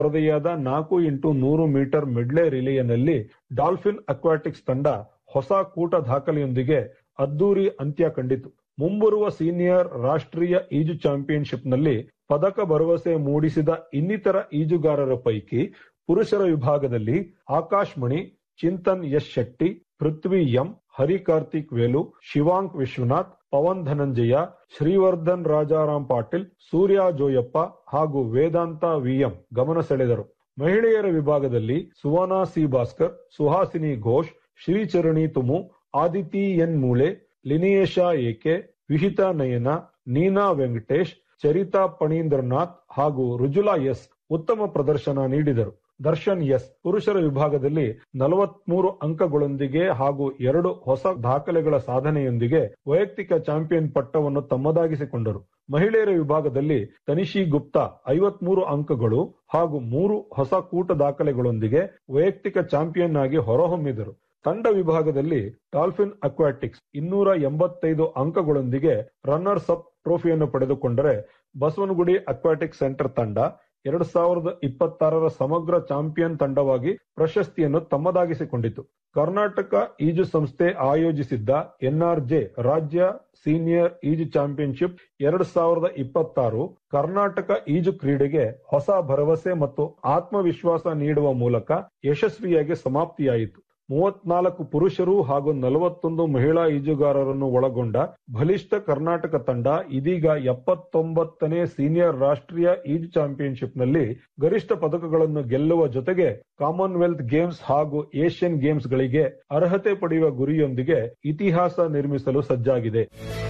ವರದಿಯಾದ ನಾಲ್ಕು ಇಂಟು ನೂರು metre medley ರಿಲೇಯಲ್ಲಿ ಡಾಲ್ಫಿನ್ ಅಕ್ವಾಟಿಕ್ಸ್ ತಂಡ ಹೊಸ ಕೂಟ ದಾಖಲೆಯೊಂದಿಗೆ ಅದ್ದೂರಿ ಅಂತ್ಯ ಕಂಡಿತು ಮುಂಬರುವ ಸೀನಿಯರ್ ರಾಷ್ಟ್ರೀಯ ಈಜು ಚಾಂಪಿಯನ್ಶಿಪ್ನಲ್ಲಿ ಪದಕ ಭರವಸೆ ಮೂಡಿಸಿದ ಇನ್ನಿತರ ಈಜುಗಾರರ ಪೈಕಿ ಪುರುಷರ ವಿಭಾಗದಲ್ಲಿ ಆಕಾಶ್ ಮಣಿ ಚಿಂತನ್ ಯಶ್ ಶೆಟ್ಟಿ ಪೃಥ್ವಿ ಎಂ ಹರಿ ಕಾರ್ತಿಕ್ ವೇಲು ಶಿವಾಂಕ್ ವಿಶ್ವನಾಥ್ ಪವನ್ ಧನಂಜಯ ಶ್ರೀವರ್ಧನ್ ರಾಜಾರಾಮ್ ಪಾಟೀಲ್ ಸೂರ್ಯ ಜೋಯಪ್ಪ ಹಾಗೂ ವೇದಾಂತ ವಿಎಂ ಗಮನ ಸೆಳೆದರು ಮಹಿಳೆಯರ ವಿಭಾಗದಲ್ಲಿ ಸುವರ್ಣ ಸಿ ಭಾಸ್ಕರ್ ಸುಹಾಸಿನಿ ಘೋಷ್ ಶ್ರೀಚರಣಿ ತುಮು ಆದಿತಿ ಎನ್ ಮೂಳೆ ಲಿನಿಯೇಶಾ ಏಕೆ ವಿಹಿತಾ ನಯನ ನೀನಾ ವೆಂಕಟೇಶ್ ಚರಿತಾ ಪಣೀಂದ್ರನಾಥ್ ಹಾಗೂ ರುಜುಲಾ ಎಸ್ ಉತ್ತಮ ಪ್ರದರ್ಶನ ನೀಡಿದರು ದರ್ಶನ್ ಎಸ್ ಪುರುಷರ ವಿಭಾಗದಲ್ಲಿ ನಲವತ್ಮೂರು ಅಂಕಗಳೊಂದಿಗೆ ಹಾಗೂ ಎರಡು ಹೊಸ ದಾಖಲೆಗಳ ಸಾಧನೆಯೊಂದಿಗೆ ವೈಯಕ್ತಿಕ ಚಾಂಪಿಯನ್ ಪಟ್ಟವನ್ನು ತಮ್ಮದಾಗಿಸಿಕೊಂಡರು ಮಹಿಳೆಯರ ವಿಭಾಗದಲ್ಲಿ ತನಿಷಿ ಗುಪ್ತಾ ಐವತ್ಮೂರು ಅಂಕಗಳು ಹಾಗೂ ಮೂರು ಹೊಸ ಕೂಟ ದಾಖಲೆಗಳೊಂದಿಗೆ ವೈಯಕ್ತಿಕ ಚಾಂಪಿಯನ್ ಆಗಿ ಹೊರಹೊಮ್ಮಿದರು ತಂಡ ವಿಭಾಗದಲ್ಲಿ ಡಾಲ್ಫಿನ್ ಅಕ್ವಾಟಿಕ್ಸ್ ಇನ್ನೂರ ಎಂಬತ್ತೈದು ಅಂಕಗಳೊಂದಿಗೆ ರನ್ನರ್ಸ್ ಅಪ್ ಟ್ರೋಫಿಯನ್ನು ಪಡೆದುಕೊಂಡರೆ ಬಸವನಗುಡಿ ಅಕ್ವಾಟಿಕ್ ಸೆಂಟರ್ ತಂಡ ಎರಡ್ ಸಾವಿರದ ಇಪ್ಪತ್ತಾರರ ಸಮಗ್ರ ಚಾಂಪಿಯನ್ ತಂಡವಾಗಿ ಪ್ರಶಸ್ತಿಯನ್ನು ತಮ್ಮದಾಗಿಸಿಕೊಂಡಿತು ಕರ್ನಾಟಕ ಈಜು ಸಂಸ್ಥೆ ಆಯೋಜಿಸಿದ್ದ ಎನ್ಆರ್ಜೆ ರಾಜ್ಯ ಸೀನಿಯರ್ ಈಜು ಚಾಂಪಿಯನ್ಶಿಪ್ ಎರಡ್ ಸಾವಿರದ ಇಪ್ಪತ್ತಾರು ಕರ್ನಾಟಕ ಈಜು ಕ್ರೀಡೆಗೆ ಹೊಸ ಭರವಸೆ ಮತ್ತು ಆತ್ಮವಿಶ್ವಾಸ ನೀಡುವ ಮೂಲಕ ಯಶಸ್ವಿಯಾಗಿ ಸಮಾಪ್ತಿಯಾಯಿತು ಮೂವತ್ನಾಲ್ಕು ಪುರುಷರು ಹಾಗೂ ನಲವತ್ತೊಂದು ಮಹಿಳಾ ಈಜುಗಾರರನ್ನು ಒಳಗೊಂಡ ಬಲಿಷ್ಠ ಕರ್ನಾಟಕ ತಂಡ ಇದೀಗ ಎಪ್ಪತ್ತೊಂಬತ್ತನೇ ಸೀನಿಯರ್ ರಾಷ್ಟ್ರೀಯ ಈಜು ಚಾಂಪಿಯನ್ಶಿಪ್ನಲ್ಲಿ ಗರಿಷ್ಠ ಪದಕಗಳನ್ನು ಗೆಲ್ಲುವ ಜೊತೆಗೆ ಕಾಮನ್ವೆಲ್ತ್ ಗೇಮ್ಸ್ ಹಾಗೂ ಏಷ್ಯನ್ ಗೇಮ್ಸ್ಗಳಿಗೆ ಅರ್ಹತೆ ಪಡೆಯುವ ಗುರಿಯೊಂದಿಗೆ ಇತಿಹಾಸ ನಿರ್ಮಿಸಲು ಸಜ್ಜಾಗಿದೆ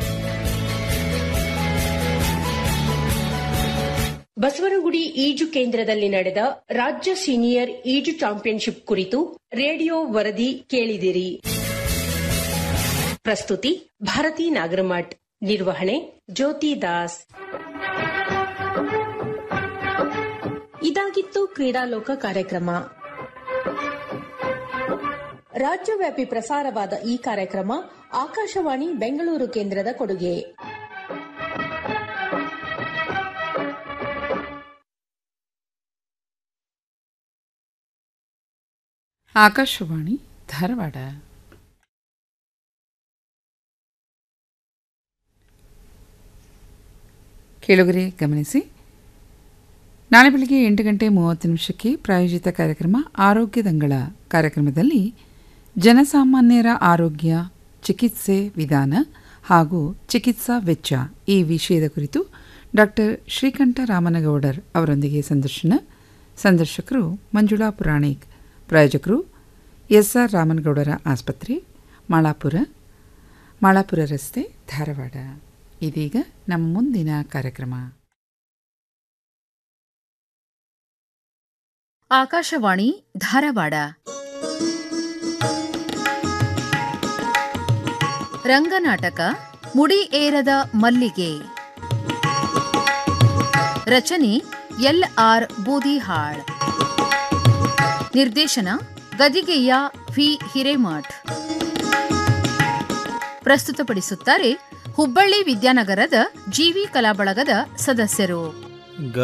ಬಸವನಗುಡಿ ಈಜು ಕೇಂದ್ರದಲ್ಲಿ ನಡೆದ ರಾಜ್ಯ ಸೀನಿಯರ್ ಈಜು ಚಾಂಪಿಯನ್ಶಿಪ್ ಕುರಿತು ರೇಡಿಯೋ ವರದಿ ಕೇಳಿದಿರಿ ಪ್ರಸ್ತುತಿ ಭಾರತಿ ನಾಗರಮಠ್ ನಿರ್ವಹಣೆ ಜ್ಯೋತಿ ದಾಸ್ ಇದಾಗಿತ್ತು ಕ್ರೀಡಾಲೋಕ ಕಾರ್ಯಕ್ರಮ ರಾಜ್ಯವ್ಯಾಪಿ ಪ್ರಸಾರವಾದ ಈ ಕಾರ್ಯಕ್ರಮ ಆಕಾಶವಾಣಿ ಬೆಂಗಳೂರು ಕೇಂದ್ರದ ಕೊಡುಗೆ ಆಕಾಶವಾಣಿ ಧಾರವಾಡ ಕೇಳುಗರೆ ಗಮನಿಸಿ ನಾಳೆ ಬೆಳಗ್ಗೆ ಎಂಟು ಗಂಟೆ ಮೂವತ್ತು ನಿಮಿಷಕ್ಕೆ ಪ್ರಾಯೋಜಿತ ಕಾರ್ಯಕ್ರಮ ಆರೋಗ್ಯದಂಗಳ ಕಾರ್ಯಕ್ರಮದಲ್ಲಿ ಜನಸಾಮಾನ್ಯರ ಆರೋಗ್ಯ ಚಿಕಿತ್ಸೆ ವಿಧಾನ ಹಾಗೂ ಚಿಕಿತ್ಸಾ ವೆಚ್ಚ ಈ ವಿಷಯದ ಕುರಿತು ಡಾಕ್ಟರ್ ಶ್ರೀಕಂಠ ರಾಮನಗೌಡರ್ ಅವರೊಂದಿಗೆ ಸಂದರ್ಶನ ಸಂದರ್ಶಕರು ಮಂಜುಳಾ ಪುರಾಣಿಕ್ ಪ್ರಾಯೋಜಕರು ಎಸ್ಆರ್ ರಾಮನಗೌಡರ ಆಸ್ಪತ್ರೆ ಮಾಳಾಪುರ ಮಾಳಾಪುರ ರಸ್ತೆ ಧಾರವಾಡ ಇದೀಗ ನಮ್ಮ ಮುಂದಿನ ಕಾರ್ಯಕ್ರಮ ಆಕಾಶವಾಣಿ ಧಾರವಾಡ ರಂಗನಾಟಕ ಮುಡಿ ಏರದ ಮಲ್ಲಿಗೆ ರಚನೆ ಎಲ್ ಆರ್ ಬೂದಿಹಾಳ್ ನಿರ್ದೇಶನ ಗದಿಗೆಯ ವಿ ಹಿರೇಮಠ್ ಪ್ರಸ್ತುತಪಡಿಸುತ್ತಾರೆ ಹುಬ್ಬಳ್ಳಿ ವಿದ್ಯಾನಗರದ ಜಿವಿ ಕಲಾ ಬಳಗದ ಸದಸ್ಯರು